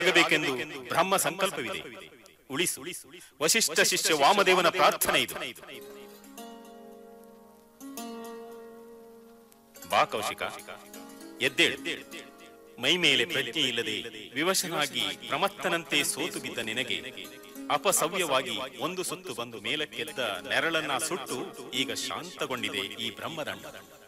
ಆಗಬೇಕೆಂದು ಬ್ರಹ್ಮ ಸಂಕಲ್ಪವಿದೆ ಉಳಿಸು ವಶಿಷ್ಠ ಶಿಷ್ಯ ವಾಮದೇವನ ಪ್ರಾರ್ಥನೆ ಇದು ಬಾ ಕೌಶಿಕ ಎದ್ದೇಳು ಮೈ ಮೇಲೆ ಪ್ರಜ್ಞೆ ಇಲ್ಲದೆ ವಿವಶನಾಗಿ ಪ್ರಮತ್ತನಂತೆ ಸೋತು ಬಿದ್ದ ನಿನಗೆ ಅಪಸವ್ಯವಾಗಿ ಒಂದು ಸುತ್ತು ಬಂದು ಮೇಲಕ್ಕೆದ್ದ ನೆರಳನ್ನ ಸುಟ್ಟು ಈಗ ಶಾಂತಗೊಂಡಿದೆ ಈ ಬ್ರಹ್ಮದಂಡ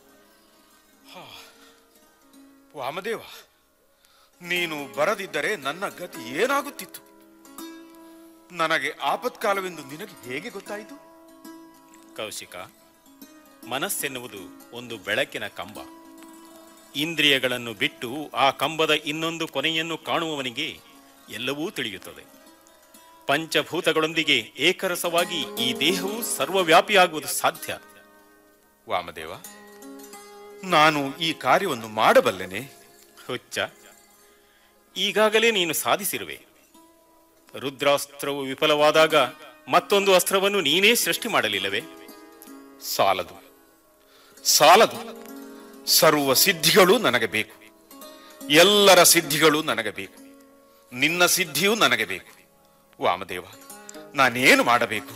ವಾಮದೇವ ನೀನು ಬರದಿದ್ದರೆ ನನ್ನ ಗತಿ ಏನಾಗುತ್ತಿತ್ತು ನನಗೆ ಆಪತ್ಕಾಲವೆಂದು ನಿನಗೆ ಹೇಗೆ ಗೊತ್ತಾಯಿತು ಕೌಶಿಕ ಮನಸ್ಸೆನ್ನುವುದು ಒಂದು ಬೆಳಕಿನ ಕಂಬ ಇಂದ್ರಿಯಗಳನ್ನು ಬಿಟ್ಟು ಆ ಕಂಬದ ಇನ್ನೊಂದು ಕೊನೆಯನ್ನು ಕಾಣುವವನಿಗೆ ಎಲ್ಲವೂ ತಿಳಿಯುತ್ತದೆ ಪಂಚಭೂತಗಳೊಂದಿಗೆ ಏಕರಸವಾಗಿ ಈ ದೇಹವು ಸರ್ವವ್ಯಾಪಿಯಾಗುವುದು ಸಾಧ್ಯ ವಾಮದೇವ ನಾನು ಈ ಕಾರ್ಯವನ್ನು ಮಾಡಬಲ್ಲೆನೆ ಹುಚ್ಚ ಈಗಾಗಲೇ ನೀನು ಸಾಧಿಸಿರುವೆ ರುದ್ರಾಸ್ತ್ರವು ವಿಫಲವಾದಾಗ ಮತ್ತೊಂದು ಅಸ್ತ್ರವನ್ನು ನೀನೇ ಸೃಷ್ಟಿ ಮಾಡಲಿಲ್ಲವೇ ಸಾಲದು ಸಾಲದು ಸರ್ವ ಸಿದ್ಧಿಗಳು ನನಗೆ ಬೇಕು ಎಲ್ಲರ ಸಿದ್ಧಿಗಳು ನನಗೆ ಬೇಕು ನಿನ್ನ ಸಿದ್ಧಿಯೂ ನನಗೆ ಬೇಕು ವಾಮದೇವ ನಾನೇನು ಮಾಡಬೇಕು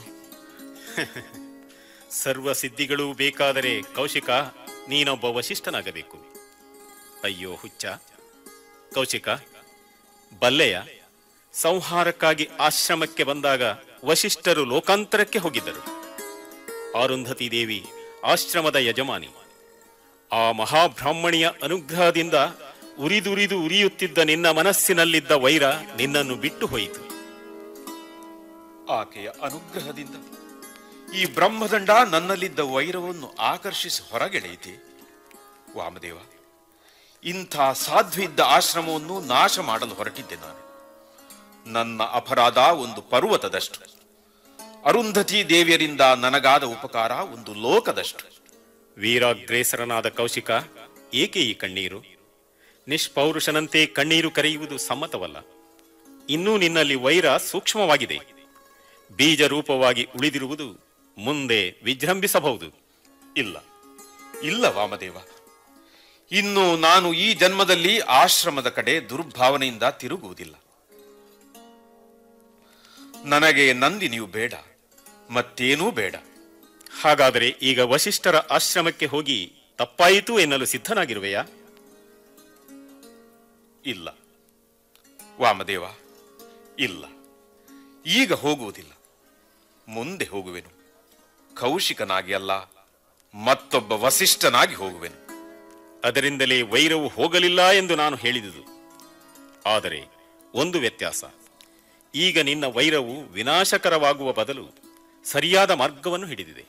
ಸರ್ವ ಸಿದ್ಧಿಗಳು ಬೇಕಾದರೆ ಕೌಶಿಕ ನೀನೊಬ್ಬ ವಶಿಷ್ಠನಾಗಬೇಕು ಅಯ್ಯೋ ಹುಚ್ಚ ಕೌಶಿಕ ಬಲ್ಲೆಯ ಸಂಹಾರಕ್ಕಾಗಿ ಆಶ್ರಮಕ್ಕೆ ಬಂದಾಗ ವಶಿಷ್ಠರು ಲೋಕಾಂತರಕ್ಕೆ ಹೋಗಿದ್ದರು ಆರುಂಧತಿ ದೇವಿ ಆಶ್ರಮದ ಯಜಮಾನಿ ಆ ಮಹಾಬ್ರಾಹ್ಮಣಿಯ ಅನುಗ್ರಹದಿಂದ ಉರಿದುರಿದು ಉರಿಯುತ್ತಿದ್ದ ನಿನ್ನ ಮನಸ್ಸಿನಲ್ಲಿದ್ದ ವೈರ ನಿನ್ನನ್ನು ಬಿಟ್ಟು ಹೋಯಿತು ಆಕೆಯ ಅನುಗ್ರಹದಿಂದ ಈ ಬ್ರಹ್ಮದಂಡ ನನ್ನಲ್ಲಿದ್ದ ವೈರವನ್ನು ಆಕರ್ಷಿಸಿ ಹೊರಗೆಳೆಯಿತೆ ವಾಮದೇವ ಇಂಥ ಸಾಧ್ವಿದ್ದ ಆಶ್ರಮವನ್ನು ನಾಶ ಮಾಡಲು ಹೊರಟಿದ್ದೆ ನಾನು ನನ್ನ ಅಪರಾಧ ಒಂದು ಪರ್ವತದಷ್ಟು ಅರುಂಧತಿ ದೇವಿಯರಿಂದ ನನಗಾದ ಉಪಕಾರ ಒಂದು ಲೋಕದಷ್ಟು ವೀರಾಗ್ರೇಸರನಾದ ಕೌಶಿಕ ಏಕೆ ಈ ಕಣ್ಣೀರು ನಿಷ್ಪೌರುಷನಂತೆ ಕಣ್ಣೀರು ಕರೆಯುವುದು ಸಮ್ಮತವಲ್ಲ ಇನ್ನೂ ನಿನ್ನಲ್ಲಿ ವೈರ ಸೂಕ್ಷ್ಮವಾಗಿದೆ ಬೀಜ ರೂಪವಾಗಿ ಉಳಿದಿರುವುದು ಮುಂದೆ ವಿಜೃಂಭಿಸಬಹುದು ಇಲ್ಲ ಇಲ್ಲ ವಾಮದೇವ ಇನ್ನು ನಾನು ಈ ಜನ್ಮದಲ್ಲಿ ಆಶ್ರಮದ ಕಡೆ ದುರ್ಭಾವನೆಯಿಂದ ತಿರುಗುವುದಿಲ್ಲ ನನಗೆ ನಂದಿನಿಯು ಬೇಡ ಮತ್ತೇನೂ ಬೇಡ ಹಾಗಾದರೆ ಈಗ ವಶಿಷ್ಠರ ಆಶ್ರಮಕ್ಕೆ ಹೋಗಿ ತಪ್ಪಾಯಿತು ಎನ್ನಲು ಸಿದ್ಧನಾಗಿರುವೆಯಾ ಇಲ್ಲ ವಾಮದೇವ ಇಲ್ಲ ಈಗ ಹೋಗುವುದಿಲ್ಲ ಮುಂದೆ ಹೋಗುವೆನು ಕೌಶಿಕನಾಗಿ ಅಲ್ಲ ಮತ್ತೊಬ್ಬ ವಸಿಷ್ಠನಾಗಿ ಹೋಗುವೆನು ಅದರಿಂದಲೇ ವೈರವು ಹೋಗಲಿಲ್ಲ ಎಂದು ನಾನು ಹೇಳಿದುದು ಆದರೆ ಒಂದು ವ್ಯತ್ಯಾಸ ಈಗ ನಿನ್ನ ವೈರವು ವಿನಾಶಕರವಾಗುವ ಬದಲು ಸರಿಯಾದ ಮಾರ್ಗವನ್ನು ಹಿಡಿದಿದೆ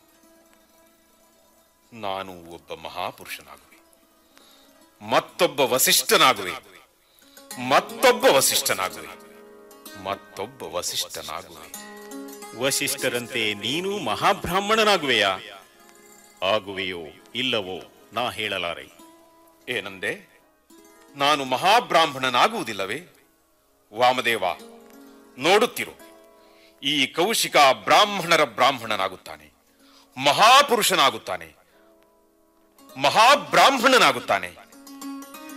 ನಾನು ಒಬ್ಬ ಮಹಾಪುರುಷನಾಗುವೆ ಮತ್ತೊಬ್ಬ ವಸಿಷ್ಠನಾಗುವೆ ಮತ್ತೊಬ್ಬ ವಸಿಷ್ಠನಾಗುವೆ ಮತ್ತೊಬ್ಬ ವಸಿಷ್ಠನಾಗುವೆ ವಶಿಷ್ಠರಂತೆ ನೀನು ಮಹಾಬ್ರಾಹ್ಮಣನಾಗುವೆಯಾ ಆಗುವೆಯೋ ಇಲ್ಲವೋ ನಾ ಹೇಳಲಾರೆ ಏನಂದೆ ನಾನು ಮಹಾಬ್ರಾಹ್ಮಣನಾಗುವುದಿಲ್ಲವೇ ವಾಮದೇವ ನೋಡುತ್ತಿರು ಈ ಕೌಶಿಕ ಬ್ರಾಹ್ಮಣರ ಬ್ರಾಹ್ಮಣನಾಗುತ್ತಾನೆ ಮಹಾಪುರುಷನಾಗುತ್ತಾನೆ ಮಹಾಬ್ರಾಹ್ಮಣನಾಗುತ್ತಾನೆ